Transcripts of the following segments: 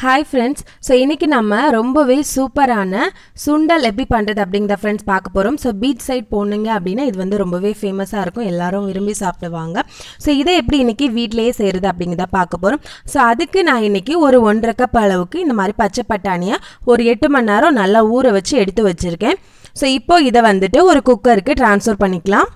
hi friends so இன்றைக்கி நம்ம ரொம்பவே சூப்பரான சுண்டல் எப்படி பண்ணுறது அப்படிங்கிற ஃப்ரெண்ட்ஸ் பார்க்க போகிறோம் ஸோ பீச் சைட் போனீங்க அப்படின்னா இது வந்து ரொம்பவே ஃபேமஸாக இருக்கும் எல்லாரும் விரும்பி சாப்பிடுவாங்க ஸோ இதை எப்படி இன்றைக்கி வீட்டிலேயே செய்கிறது அப்படிங்கிறத பார்க்க போகிறோம் ஸோ அதுக்கு நான் இன்றைக்கி ஒரு ஒன்றரை கப் அளவுக்கு இந்த மாதிரி பச்சை பட்டாணியை ஒரு எட்டு மணி நேரம் நல்லா ஊற வச்சு எடுத்து வச்சுருக்கேன் ஸோ இப்போ இதை வந்துட்டு ஒரு குக்கருக்கு ட்ரான்ஸ்ஃபர் பண்ணிக்கலாம்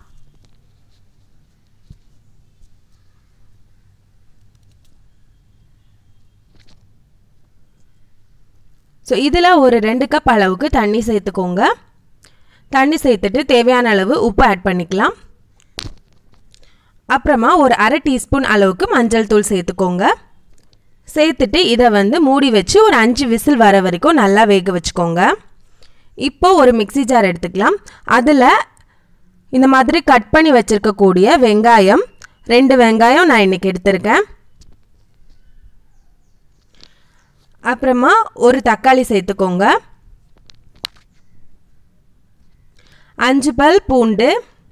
ஸோ இதில் ஒரு ரெண்டு கப் அளவுக்கு தண்ணி சேர்த்துக்கோங்க தண்ணி சேர்த்துட்டு தேவையான அளவு உப்பு ஆட் பண்ணிக்கலாம் அப்புறமா ஒரு அரை டீஸ்பூன் அளவுக்கு மஞ்சள் தூள் சேர்த்துக்கோங்க சேர்த்துட்டு இதை வந்து மூடி வச்சு ஒரு அஞ்சு விசில் வர வரைக்கும் நல்லா வேக வச்சுக்கோங்க இப்போ ஒரு மிக்சி ஜார் எடுத்துக்கலாம் அதில் இந்த மாதிரி கட் பண்ணி வச்சுருக்கக்கூடிய வெங்காயம் ரெண்டு வெங்காயம் நான் இன்றைக்கி எடுத்திருக்கேன் அப்புறமா ஒரு தக்காளி சேர்த்துக்கோங்க அஞ்சு பல் பூண்டு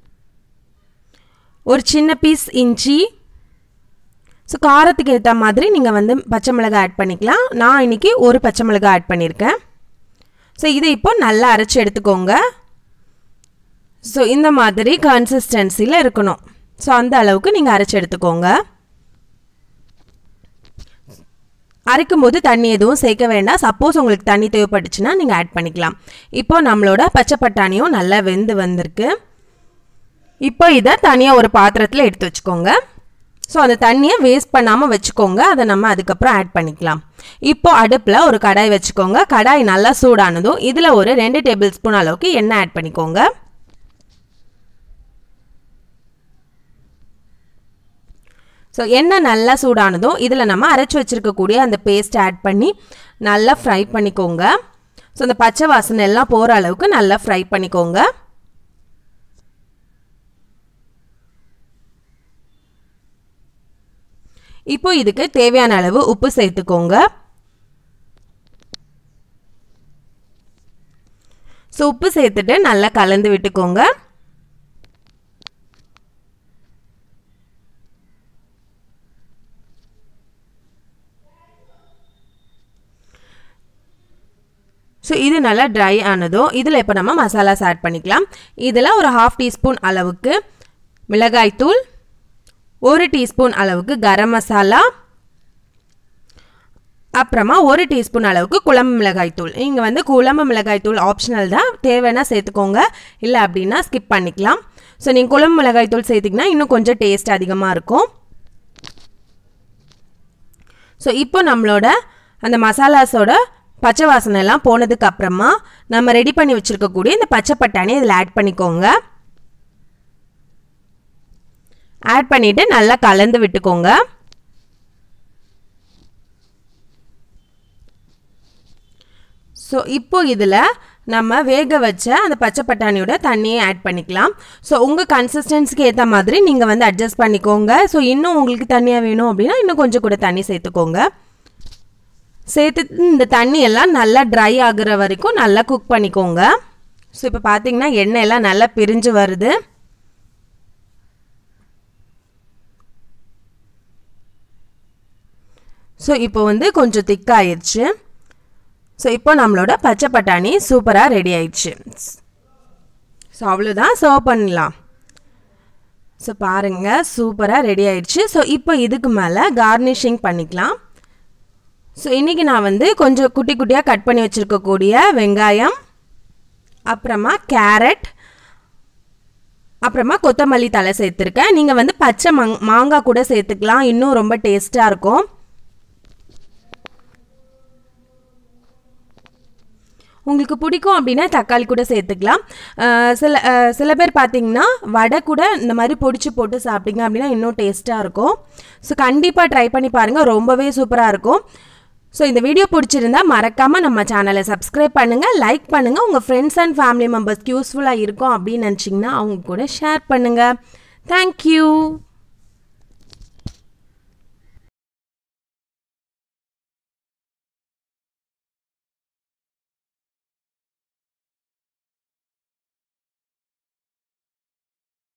ஒரு சின்ன பீஸ் இஞ்சி ஸோ காரத்துக்கு ஏற்ற மாதிரி நீங்கள் வந்து பச்சை மிளகாய் ஆட் பண்ணிக்கலாம் நான் இன்றைக்கி ஒரு பச்சை மிளகாய் ஆட் பண்ணியிருக்கேன் ஸோ இதை இப்போ நல்லா அரைச்சி எடுத்துக்கோங்க ஸோ இந்த மாதிரி கன்சிஸ்டன்சியில் இருக்கணும் ஸோ அந்த அளவுக்கு நீங்கள் அரைச்சி எடுத்துக்கோங்க அரைக்கும் போது தண்ணி எதுவும் சேர்க்க வேண்டாம் சப்போஸ் உங்களுக்கு தண்ணி தேவைப்பட்டுச்சுன்னா நீங்கள் ஆட் பண்ணிக்கலாம் இப்போ நம்மளோட பச்சை பட்டாணியும் நல்லா வெந்து வந்திருக்கு இப்போ இதை தனியாக ஒரு பாத்திரத்தில் எடுத்து வச்சுக்கோங்க ஸோ அந்த தண்ணியை வேஸ்ட் பண்ணாமல் வச்சுக்கோங்க அதை நம்ம அதுக்கப்புறம் ஆட் பண்ணிக்கலாம் இப்போ அடுப்பில் ஒரு கடாய் வச்சுக்கோங்க கடாய் நல்லா சூடானதும் இதில் ஒரு ரெண்டு டேபிள் ஸ்பூன் அளவுக்கு எண்ணெய் ஆட் பண்ணிக்கோங்க ஸோ எண்ணெய் நல்லா சூடானதும் இதில் நம்ம அரைச்சி வச்சுருக்கக்கூடிய அந்த பேஸ்ட் ஆட் பண்ணி நல்லா ஃப்ரை பண்ணிக்கோங்க ஸோ அந்த பச்சை வாசனை எல்லாம் போகிற அளவுக்கு நல்லா ஃப்ரை பண்ணிக்கோங்க இப்போ இதுக்கு தேவையான அளவு உப்பு சேர்த்துக்கோங்க ஸோ உப்பு சேர்த்துட்டு நல்லா கலந்து விட்டுக்கோங்க ஸோ இது நல்லா ட்ரை ஆனதும் இதில் இப்போ நம்ம மசாலாஸ் ஆட் பண்ணிக்கலாம் இதில் ஒரு ஹாஃப் டீஸ்பூன் அளவுக்கு மிளகாய்த்தூள் ஒரு டீஸ்பூன் அளவுக்கு கரம் மசாலா அப்புறமா ஒரு டீஸ்பூன் அளவுக்கு குழம்பு மிளகாய்த்தூள் இங்கே வந்து குழம்பு மிளகாய்த்தூள் ஆப்ஷனல் தான் தேவைன்னா சேர்த்துக்கோங்க இல்லை அப்படின்னா ஸ்கிப் பண்ணிக்கலாம் ஸோ நீங்கள் குழம்பு மிளகாய்த்தூள் சேர்த்திங்கன்னா இன்னும் கொஞ்சம் டேஸ்ட் அதிகமாக இருக்கும் ஸோ இப்போ நம்மளோட அந்த மசாலாஸோட பச்சை வாசனை எல்லாம் போனதுக்கு அப்புறமா நம்ம ரெடி பண்ணி வச்சுருக்கக்கூடிய இந்த பச்சை பட்டாணி இதில் ஆட் பண்ணிக்கோங்க ஆட் பண்ணிவிட்டு நல்லா கலந்து விட்டுக்கோங்க ஸோ இப்போ இதில் நம்ம வேக வச்ச அந்த பச்சை பட்டாணியோட தண்ணியை ஆட் பண்ணிக்கலாம் ஸோ உங்கள் கன்சிஸ்டன்சிக்கு ஏற்ற மாதிரி நீங்கள் வந்து அட்ஜஸ்ட் பண்ணிக்கோங்க ஸோ இன்னும் உங்களுக்கு தண்ணியாக வேணும் அப்படின்னா இன்னும் கொஞ்சம் கூட தண்ணி சேர்த்துக்கோங்க சேர்த்து இந்த தண்ணி எல்லாம் நல்லா ட்ரை ஆகுற வரைக்கும் நல்லா குக் பண்ணிக்கோங்க ஸோ இப்போ பார்த்தீங்கன்னா எண்ணெய் எல்லாம் நல்லா பிரிஞ்சு வருது ஸோ இப்போ வந்து கொஞ்சம் திக்காயிருச்சு ஸோ இப்போ நம்மளோட பச்சை பட்டாணி சூப்பராக ரெடி ஆயிடுச்சு ஸோ அவ்வளோதான் சர்வ் பண்ணலாம் ஸோ பாருங்கள் சூப்பராக ரெடி ஆயிடுச்சு ஸோ இப்போ இதுக்கு மேலே கார்னிஷிங் பண்ணிக்கலாம் ஸோ இன்றைக்கி நான் வந்து கொஞ்சம் குட்டி குட்டியாக கட் பண்ணி வச்சுருக்கக்கூடிய வெங்காயம் அப்புறமா கேரட் அப்புறமா கொத்தமல்லி தலை சேர்த்துருக்கேன் நீங்கள் வந்து பச்சை மங் மாங்காய் கூட சேர்த்துக்கலாம் இன்னும் ரொம்ப டேஸ்ட்டாக இருக்கும் உங்களுக்கு பிடிக்கும் அப்படின்னா தக்காளி கூட சேர்த்துக்கலாம் சில சில பேர் பார்த்தீங்கன்னா வடை கூட இந்த மாதிரி பொடிச்சு போட்டு சாப்பிட்டீங்க அப்படின்னா இன்னும் டேஸ்ட்டாக இருக்கும் ஸோ கண்டிப்பாக ட்ரை பண்ணி பாருங்கள் ரொம்பவே சூப்பராக இருக்கும் ஸோ இந்த வீடியோ பிடிச்சிருந்தா மறக்காமல் நம்ம சேனலை சப்ஸ்கிரைப் பண்ணுங்கள் லைக் பண்ணுங்கள் உங்கள் ஃப்ரெண்ட்ஸ் அண்ட் ஃபேமிலி மெம்பர்ஸ்க்கு யூஸ்ஃபுல்லாக இருக்கும் அப்படின்னு நினச்சிங்கன்னா அவங்க கூட ஷேர் பண்ணுங்கள் தேங்க்யூ